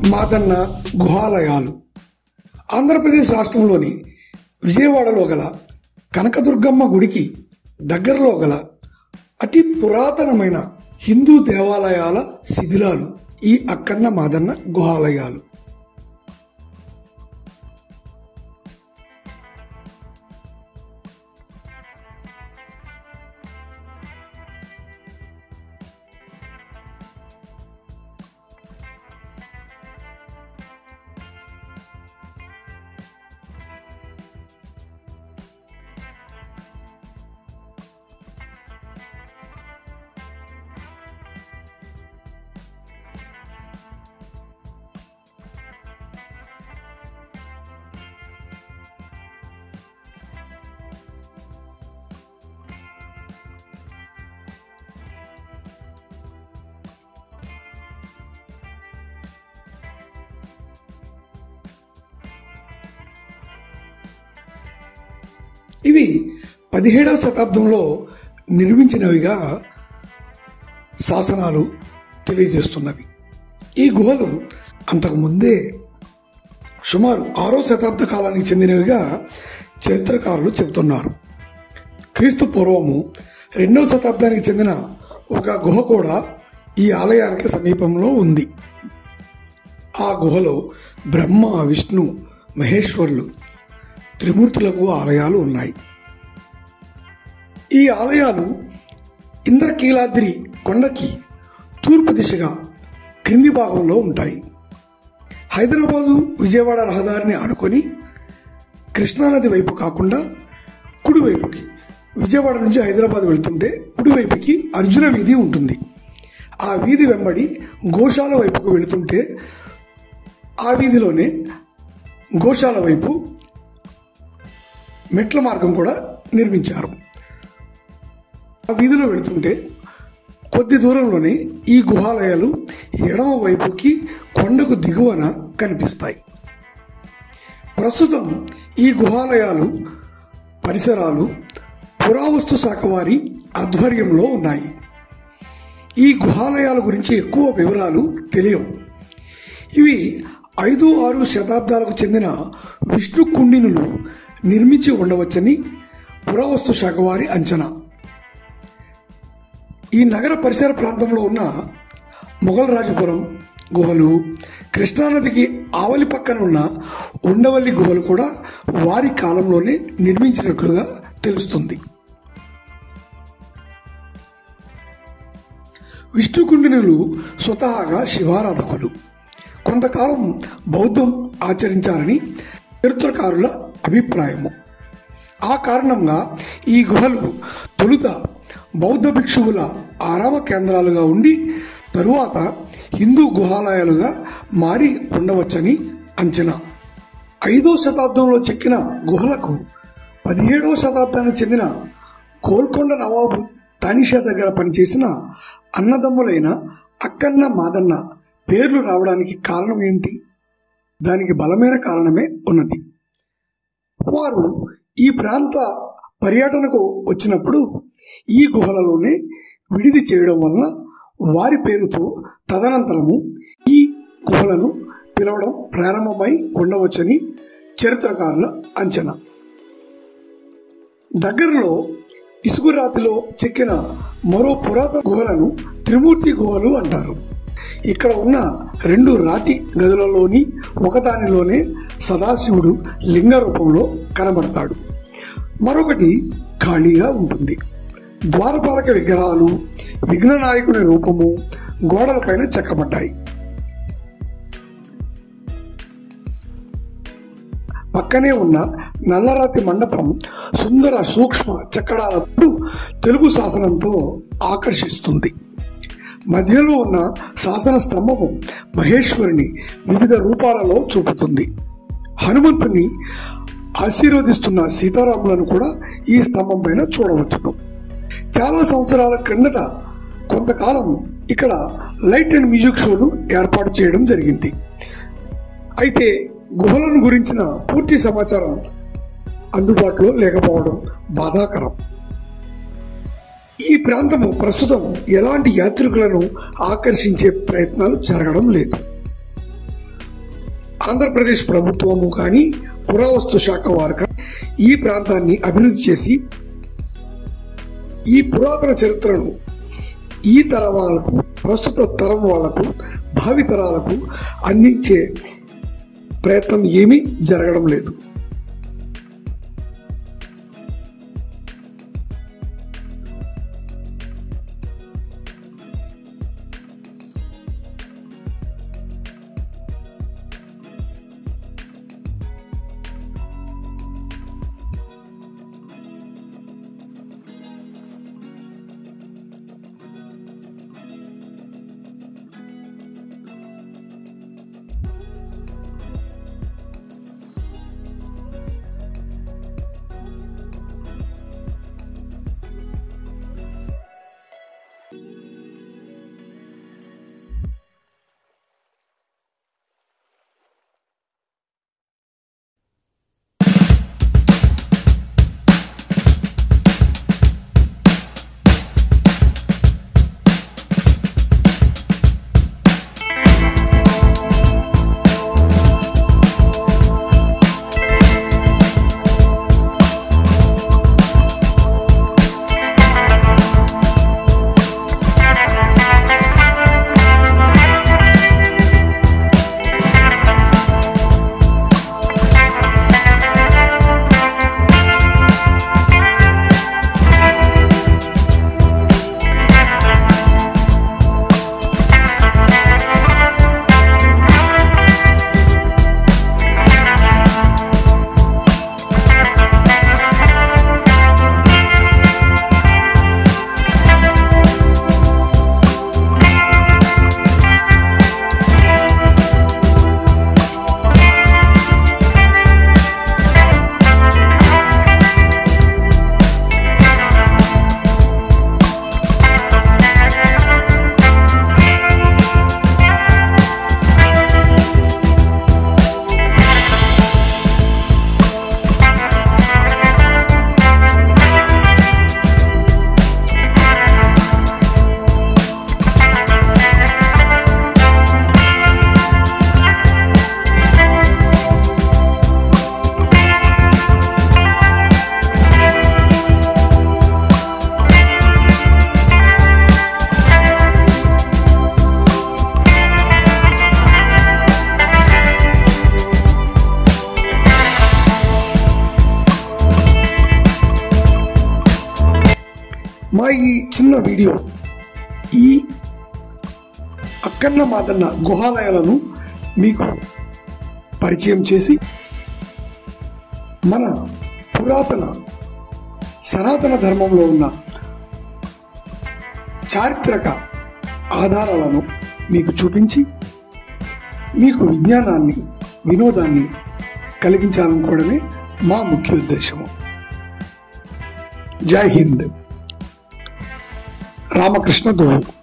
మాదన్న గుహాలయాలు ఆంధ్రప్రదేశ్ రాష్ట్రంలోని విజయవాడలో గల కనకదుర్గమ్మ గుడికి దగ్గరలో గల అతి పురాతనమైన హిందూ దేవాలయాల శిథిలాలు ఈ అక్కన్న మాదన్న గుహాలయాలు ఇవి పదిహేడవ శతాబ్దంలో నిర్మించినవిగా శాసనాలు తెలియజేస్తున్నవి ఈ గుహలు అంతకు ముందే సుమారు ఆరో శతాబ్ద కాలానికి చెందినవిగా చరిత్రకారులు చెబుతున్నారు క్రీస్తు పూర్వము రెండవ శతాబ్దానికి చెందిన ఒక గుహ కూడా ఈ ఆలయానికి సమీపంలో ఉంది ఆ గుహలో బ్రహ్మ విష్ణు మహేశ్వరులు త్రిమూర్తులకు ఆలయాలు ఉన్నాయి ఈ ఆలయాలు ఇంద్రకీలాద్రి కొండకి తూర్పు దిశగా క్రింది భాగంలో ఉంటాయి హైదరాబాదు విజయవాడ రహదారిని ఆనుకొని కృష్ణానది వైపు కాకుండా కుడివైపుకి విజయవాడ నుంచి హైదరాబాద్ వెళ్తుంటే కుడివైపుకి అర్జున వీధి ఉంటుంది ఆ వీధి వెంబడి గోశాల వైపుకు వెళుతుంటే ఆ వీధిలోనే గోశాల వైపు మెట్ల మార్గం కూడా నిర్మించారు ఆ వీధిలో వెళుతుంటే కొద్ది దూరంలోనే ఈ గుహాలయాలు ఎడమ వైపుకి కొండకు దిగువన కనిపిస్తాయి ప్రస్తుతం ఈ గుహాలయాలు పరిసరాలు పురావస్తు శాఖ వారి ఆధ్వర్యంలో ఉన్నాయి ఈ గుహాలయాల గురించి ఎక్కువ వివరాలు తెలియవు ఇవి ఐదు ఆరు శతాబ్దాలకు చెందిన విష్ణు కుండినులు నిర్మించి ఉండవచ్చని పురావస్తు శాఖ వారి అంచనా ఈ నగర పరిసర ప్రాంతంలో ఉన్న మొఘల్ రాజపురం గుహలు కృష్ణానదికి ఆవలి పక్కన ఉన్న ఉండవల్లి గుహలు కూడా వారి కాలంలోనే నిర్మించినట్లుగా తెలుస్తుంది విష్ణుకుండినులు స్వతహాగా శివారాధకులు కొంతకాలం బౌద్ధం ఆచరించారని చరిత్రకారుల అభిప్రాయము ఆ కారణంగా ఈ గుహలు తొలుత బౌద్ధ భిక్షువుల ఆరామ కేంద్రాలుగా ఉండి తరువాత హిందూ గుహాలయాలుగా మారి ఉండవచ్చని అంచనా ఐదో శతాబ్దంలో చెక్కిన గుహలకు పదిహేడవ శతాబ్దానికి చెందిన గోల్కొండ నవాబు తానిషా దగ్గర పనిచేసిన అన్నదమ్ములైన అక్కన్న మాదన్న పేర్లు రావడానికి కారణం ఏంటి దానికి బలమైన కారణమే ఉన్నది వారు ఈ ప్రాంత పర్యటనకు వచ్చినప్పుడు ఈ గుహలలోనే విడిది చేయడం వలన వారి పేరుతో తదనంతరము ఈ గుహలను పిలవడం ప్రారంభమై ఉండవచ్చని చరిత్రకారుల అంచనా దగ్గరలో ఇసుగురాతిలో చెక్కిన మరో పురాతన గుహలను త్రిమూర్తి గుహలు అంటారు ఇక్కడ ఉన్న రెండు రాతి గదులలోని ఒకదానిలోనే సదాశివుడు లింగ రూపంలో కనబడతాడు మరొకటి ఖాళీగా ఉంటుంది ద్వారపాలక విగ్రహాలు విఘ్ననాయకుని రూపము గోడలపైన చెక్కబడ్డాయి పక్కనే ఉన్న నల్లరాతి మండపం సుందర సూక్ష్మ చెక్కడాలతో తెలుగు శాసనంతో ఆకర్షిస్తుంది మధ్యలో ఉన్న శాసన స్తంభము మహేశ్వరిని వివిధ రూపాలలో చూపుతుంది హనుమంతుని ఆశీర్వదిస్తున్న సీతారాములను కూడా ఈ స్తంభం పైన చూడవచ్చును చాలా సంవత్సరాల క్రిందట కొంతకాలం ఇక్కడ లైట్ అండ్ మ్యూజిక్ షోను ఏర్పాటు చేయడం జరిగింది అయితే గుహలను గురించిన పూర్తి సమాచారం అందుబాటులో లేకపోవడం బాధాకరం ఈ ప్రాంతము ప్రస్తుతం ఎలాంటి యాత్రికులను ఆకర్షించే ప్రయత్నాలు జరగడం లేదు ఆంధ్రప్రదేశ్ ప్రభుత్వము కానీ పురావస్తు శాఖ వారు కానీ ఈ ప్రాంతాన్ని అభివృద్ధి చేసి ఈ పురాతన చరిత్రను ఈ తరం వాళ్ళకు ప్రస్తుత తరం వాళ్లకు భావితరాలకు అందించే ప్రయత్నం ఏమీ జరగడం లేదు మా ఈ చిన్న వీడియో ఈ అక్కన్న మాదన్న గుహాలయాలను మీకు పరిచయం చేసి మన పురాతన సనాతన ధర్మంలో ఉన్న చారిత్రక ఆధారాలను మీకు చూపించి మీకు విజ్ఞానాన్ని వినోదాన్ని కలిగించాలనుకోవడమే మా ముఖ్య ఉద్దేశము జై హింద్ రామకృష్ణ దోహు